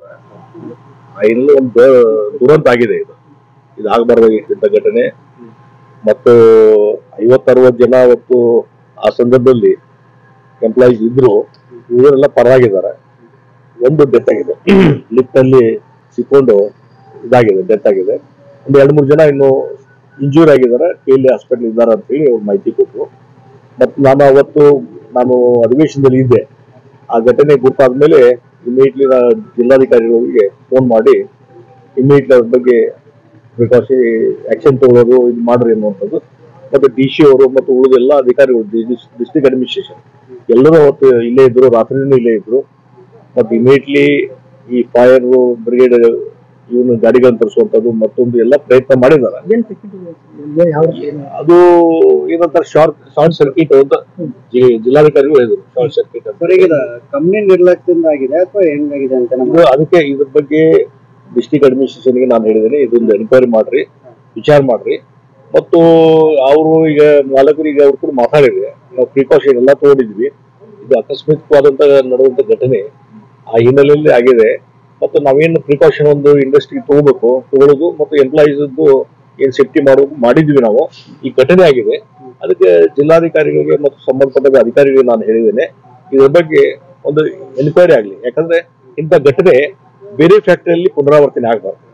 ಆ ಇಲ್ಲಿ ಒಂದು ದುರಂತ ಆಗಿದೆ ಇದು ಇದು ಆಗಬಾರ್ದಾಗಿದ್ದ ಘಟನೆ ಮತ್ತು ಐವತ್ತರವತ್ತು ಜನ ಅವತ್ತು ಆ ಸಂದರ್ಭದಲ್ಲಿ ಎಂಪ್ಲಾಯೀಸ್ ಇದ್ರು ಇವರೆಲ್ಲ ಪರವಾಗಿದ್ದಾರೆ ಒಂದು ಡೆತ್ ಆಗಿದೆ ಲಿಫ್ಟ್ ಅಲ್ಲಿ ಸಿಕ್ಕೊಂಡು ಇದಾಗಿದೆ ಡೆತ್ ಆಗಿದೆ ಒಂದು ಎರಡು ಮೂರು ಜನ ಇನ್ನು ಇಂಜೂರ್ ಆಗಿದ್ದಾರೆ ಕೇಳಿ ಹಾಸ್ಪಿಟಲ್ ಇದ್ದಾರೆ ಅಂತ ಹೇಳಿ ಅವ್ರು ಮಾಹಿತಿ ಕೊಟ್ಟರು ಮತ್ತು ನಾನು ಅವತ್ತು ನಾನು ಅಧಿವೇಶನದಲ್ಲಿ ಇದ್ದೆ ಆ ಘಟನೆ ಗೊತ್ತಾದ್ಮೇಲೆ ಇಮಿಡಿಯೇಟ್ಲಿ ಜಿಲ್ಲಾಧಿಕಾರಿಗಳಿಗೆ ಫೋನ್ ಮಾಡಿ ಇಮಿಡಿಯೇಟ್ಲಿ ಅದ್ರ ಬಗ್ಗೆ ಪ್ರಿಕಾಷನ್ ಆಕ್ಷನ್ ತಗೊಳ್ಳೋದು ಇದು ಮಾಡ್ರಿ ಅನ್ನುವಂಥದ್ದು ಮತ್ತೆ ಡಿ ಸಿ ಅವರು ಮತ್ತು ಉಳಿದೆಲ್ಲ ಅಧಿಕಾರಿಗಳು ಡಿಸ್ಟ್ರಿಕ್ಟ್ ಅಡ್ಮಿನಿಸ್ಟ್ರೇಷನ್ ಎಲ್ಲರೂ ಅವತ್ತು ಇಲ್ಲೇ ಇದ್ರು ರಾತ್ರಿನೂ ಇಲ್ಲೇ ಇದ್ರು ಮತ್ತು ಇಮಿಡಿಯೇಟ್ಲಿ ಈ ಫೈರ್ ಬ್ರಿಗೇಡ್ ಇವನು ಗಾಡಿಗಳನ್ನು ತರಿಸುವಂಥದ್ದು ಮತ್ತೊಂದು ಎಲ್ಲ ಪ್ರಯತ್ನ ಮಾಡಿದ್ದಾರೆ ಏನ್ ಸಿಕ್ಕಿದ್ದು ಯಾವ ರೀತಿ ಏನು? ಅದು ಏನಂತಾರೆ ಶಾರ್ಟ್ ಶಾರ್ಟ್ ಸರ್ಕಿಟ್ ಅಂತ ಜಿ- ಜಿಲ್ಲಾಧಿಕಾರಿಗಳು ಹೇಳಿದ್ರು ಶಾರ್ಟ್ ಸರ್ಕಿಟ್ ಅಂತ ಸರ್ ಈಗ ಕಂಪ್ನಿ ನಿರ್ಲಕ್ಷ್ಯದಿಂದ ಆಗಿದೆ ಅಥವಾ ಹೆಂಗಾಗಿದೆ ಅಂತ ನಮ್ಮ ಇದು ಅದಕ್ಕೆ ಇದ್ರ ಬಗ್ಗೆ ಡಿಸ್ಟ್ರಿಕ್ಟ್ ಅಡ್ಮಿನಿಸ್ಟ್ರೇಷನ್ಗೆ ನಾನು ಹೇಳಿದ್ದೇನೆ ಇದೊಂದು ಎನ್ಕ್ವೈರಿ ಮಾಡ್ರಿ ವಿಚಾರ ಮಾಡ್ರಿ ಮತ್ತು ಅವರು ಈಗ ಮಾಲಕರು ಈಗ ಅವ್ರ ಕೂಡ ಮಾತಾಡಿದ್ರೆ ನಾವು ಪ್ರಿಕಾಷನ್ ಎಲ್ಲ ತಗೊಂಡಿದ್ವಿ ಇದು ಆಕಸ್ಮಿಕವಾದಂತ ನಡೆದಂತ ಘಟನೆ ಆ ಹಿನ್ನೆಲೆಯಲ್ಲಿ ಆಗಿದೆ ಮತ್ತು ನಾವೇನು ಪ್ರಿಕಾಷನ್ ಒಂದು ಇಂಡಸ್ಟ್ರಿ ತಗೋಬೇಕು ತಗೊಳ್ಳೋದು ಮತ್ತು ಎಂಪ್ಲಾಯೀಸ್ ಏನ್ ಸೇಫ್ಟಿ ಮಾಡೋದು ಮಾಡಿದ್ವಿ ನಾವು ಈ ಘಟನೆ ಆಗಿದೆ ಅದಕ್ಕೆ ಜಿಲ್ಲಾಧಿಕಾರಿಗಳಿಗೆ ಮತ್ತು ಸಂಬಂಧಪಟ್ಟ ಅಧಿಕಾರಿಗಳಿಗೆ ನಾನು ಹೇಳಿದ್ದೇನೆ ಇದ್ರ ಬಗ್ಗೆ ಒಂದು ಎನ್ಕ್ವೈರಿ ಆಗಲಿ ಯಾಕಂದ್ರೆ ಇಂಥ ಘಟನೆ ಬೇರೆ ಫ್ಯಾಕ್ಟರಿಯಲ್ಲಿ ಪುನರಾವರ್ತನೆ ಆಗಬಾರ್ದು